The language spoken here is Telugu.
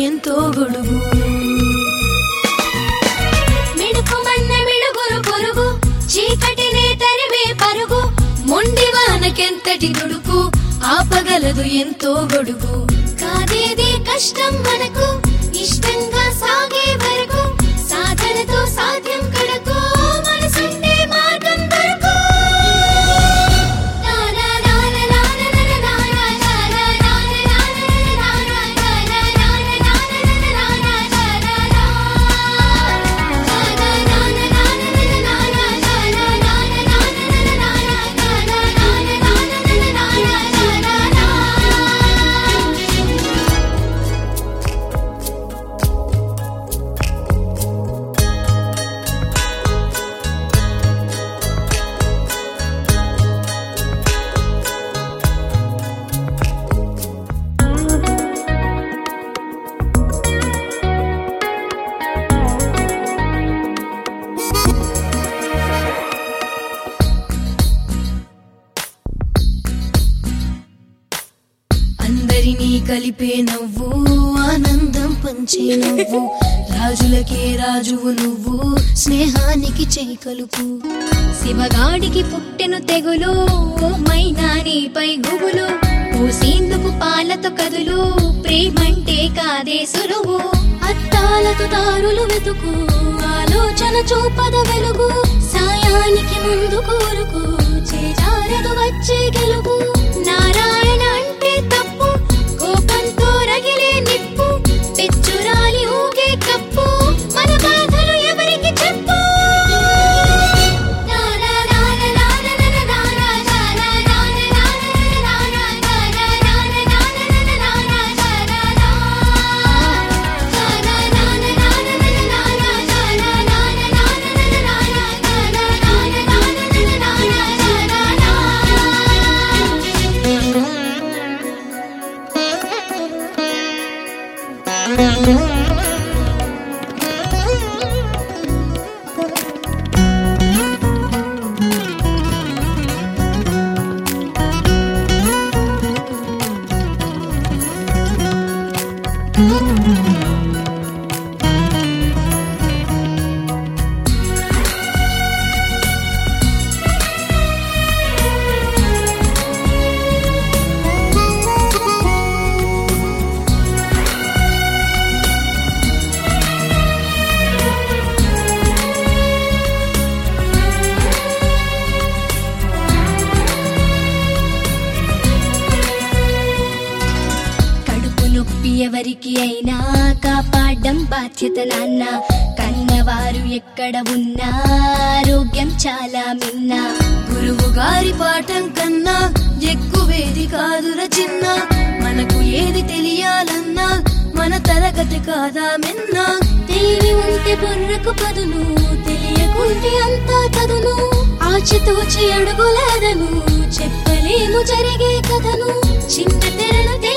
ఎంతో గొడుగు మిడుకుమన్న మిడుగురు పొరుగు చీకటినే తరిమే పరుగు మొండి వానకెంతటి దుడుకు ఆపగలదు ఎంతో గొడుగు కాదేది కష్టం మనకు ఇష్టంగా సాగే వరకు సాధనతో సాధ్యం కడకు మనసుండే మార్గం దొరకు అందరినీ కలిపే నవ్వు ఆనందం పంచే నవ్వు రాజులకే రాజువు నువ్వు స్నేహానికి చేయి కలుపు శివగాడికి పుట్టెను తెగులు మైనా నీపై గుబులు పూసేందుకు పాలతో కదులు ప్రేమంటే కాదే సులువు అత్తాలతో దారులు వెతుకు ఆలోచన చూపద వెలుగు సాయానికి ముందు కోరుకు చేజారదు వచ్చే గెలుగు నారాయణ అంటే తప్పు కోపంతో రగిలే నిప్పు పెచ్చురాలి ఊగే కప్పు మన బాధలు ఎవరికి చెప్పు కడుపు నొప్పి ఎవరికి అయినా కాపాడడం బాధ్యత నాన్న కన్నవారు ఎక్కడ ఉన్నా ఆరోగ్యం చాలా మిన్న గురువు గారి పాఠం కన్నా ఎక్కువేది కాదుర చిన్న మనకు ఏది తెలియాలన్నా మన తరగతి కాదా మిన్నా తెలివి ఉంటే బుర్రకు పదును తెలియకుంటే అంతా చదును ఆచితూచి అడుగులేదను చెప్పలేము జరిగే కథను చిన్న తెరను